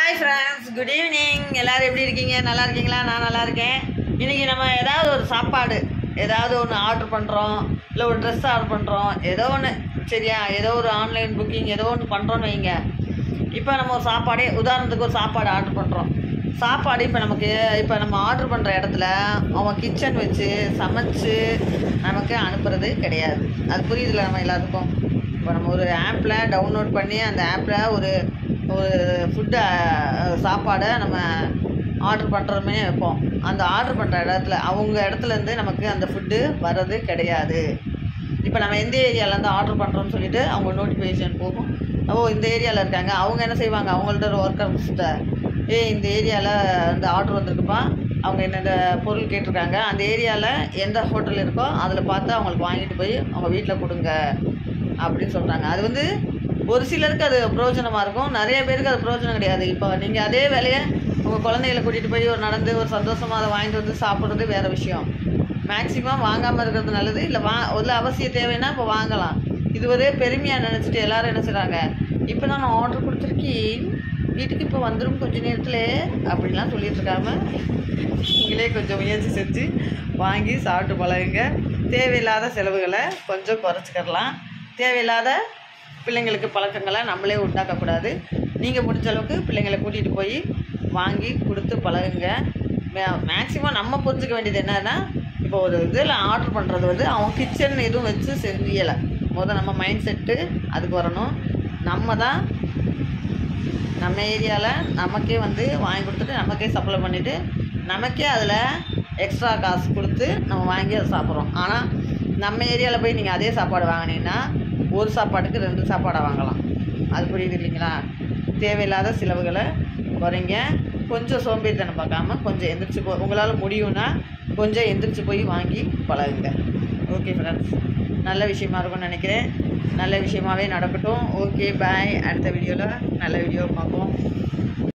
hi friends good evening எல்லாரும் எப்படி இருக்கீங்க நல்லா இருக்கீங்களா நான் நல்லா இருக்கேன் இன்றைக்கி நம்ம ஏதாவது ஒரு சாப்பாடு ஏதாவது ஒன்று ஆர்டர் பண்ணுறோம் இல்லை ஒரு ட்ரெஸ் ஆர்டர் பண்ணுறோம் ஏதோ ஒன்று சரியா ஏதோ ஒரு ஆன்லைன் புக்கிங் ஏதோ ஒன்று பண்ணுறோன்னு வைங்க இப்போ நம்ம ஒரு சாப்பாடே உதாரணத்துக்கு ஒரு சாப்பாடு ஆர்டர் பண்ணுறோம் சாப்பாடு இப்போ நமக்கு இப்போ நம்ம ஆர்டர் பண்ணுற இடத்துல அவன் கிச்சன் வச்சு சமைச்சு நமக்கு அனுப்புறது கிடையாது அது புரியுதுல நம்ம எல்லாத்துக்கும் இப்போ நம்ம ஒரு ஆப்பில் டவுன்லோட் பண்ணி அந்த ஆப்பில் ஒரு ஒரு ஃபுட்டு சாப்பாடை நம்ம ஆர்டர் பண்ணுறோமே வைப்போம் அந்த ஆர்டர் பண்ணுற இடத்துல அவங்க இடத்துலேருந்து நமக்கு அந்த ஃபுட்டு வர்றது கிடையாது இப்போ நம்ம எந்த ஏரியாவிலேருந்து ஆர்டர் பண்ணுறோம்னு சொல்லிட்டு அவங்க நோட்டிஃபிகேஷன் போகும் ஓ இந்த ஏரியாவில் இருக்காங்க அவங்க என்ன செய்வாங்க அவங்கள்ட்ட ஒரு ஒர்க்கர்ஸ்கிட்ட ஏ இந்த ஏரியாவில் இந்த ஆர்டர் வந்திருக்குப்பா அவங்க என்னென்ன பொருள் கேட்டிருக்காங்க அந்த ஏரியாவில் எந்த ஹோட்டல் இருக்கோ அதில் பார்த்து அவங்களுக்கு வாங்கிட்டு போய் அவங்க வீட்டில் கொடுங்க அப்படின்னு சொல்கிறாங்க அது வந்து ஒரு சிலருக்கு அது பிரயோஜனமாக இருக்கும் நிறைய பேருக்கு அது பிரயோஜனம் கிடையாது இப்போ நீங்கள் அதே வேலையை உங்கள் குழந்தைகளை கூட்டிகிட்டு போய் ஒரு நடந்து ஒரு சந்தோஷமாக அதை வாங்கிட்டு வந்து சாப்பிட்றது வேறு விஷயம் மேக்ஸிமம் வாங்காமல் இருக்கிறது நல்லது இல்லை வா ஒரு அவசிய தேவைன்னா இப்போ வாங்கலாம் இது ஒரே பெருமையாக நினச்சிட்டு எல்லாரும் என்ன செய்கிறாங்க இப்போ தான் நான் ஆர்டர் கொடுத்துருக்கேன் வீட்டுக்கு இப்போ வந்துடும் கொஞ்ச நேரத்தில் அப்படிலாம் சொல்லிட்டு இருக்காம நீங்களே கொஞ்சம் முயற்சி செஞ்சு வாங்கி சாப்பிட்டு பழகுங்க தேவையில்லாத செலவுகளை கொஞ்சம் குறைச்சிக்கிடலாம் தேவையில்லாத பிள்ளைங்களுக்கு பழக்கங்களை நம்மளே உண்டாக்கக்கூடாது நீங்கள் முடிஞ்ச அளவுக்கு பிள்ளைங்களை கூட்டிகிட்டு போய் வாங்கி கொடுத்து பழகுங்க மேக்ஸிமம் நம்ம புரிஞ்சுக்க வேண்டியது என்னன்னா இப்போ ஒரு இதில் ஆர்டர் பண்ணுறது வந்து அவன் கிச்சன் எதுவும் வச்சு செய்யலை முதல் நம்ம மைண்ட் செட்டு அதுக்கு வரணும் நம்ம தான் நம்ம ஏரியாவில் நமக்கே வந்து வாங்கி கொடுத்துட்டு நமக்கே சப்ளை பண்ணிவிட்டு நமக்கே அதில் எக்ஸ்ட்ரா காசு கொடுத்து நம்ம வாங்கி அதை சாப்பிட்றோம் ஆனால் நம்ம ஏரியாவில் போய் நீங்கள் அதே சாப்பாடு வாங்கினீங்கன்னா ஒரு சாப்பாட்டுக்கு ரெண்டு சாப்பாடை வாங்கலாம் அது புரியுது இல்லைங்களா தேவையில்லாத செலவுகளை குறைங்க கொஞ்சம் சோம்பேறித்தனம் பார்க்காம கொஞ்சம் எந்திரிச்சு போ உங்களால் முடியும்னா கொஞ்சம் எந்திரிச்சு போய் வாங்கி பழகுங்க ஓகே ஃப்ரெண்ட்ஸ் நல்ல விஷயமா இருக்கும்னு நினைக்கிறேன் நல்ல விஷயமாவே நடக்கட்டும் ஓகே பாய் அடுத்த வீடியோவில் நல்ல வீடியோ பார்ப்போம்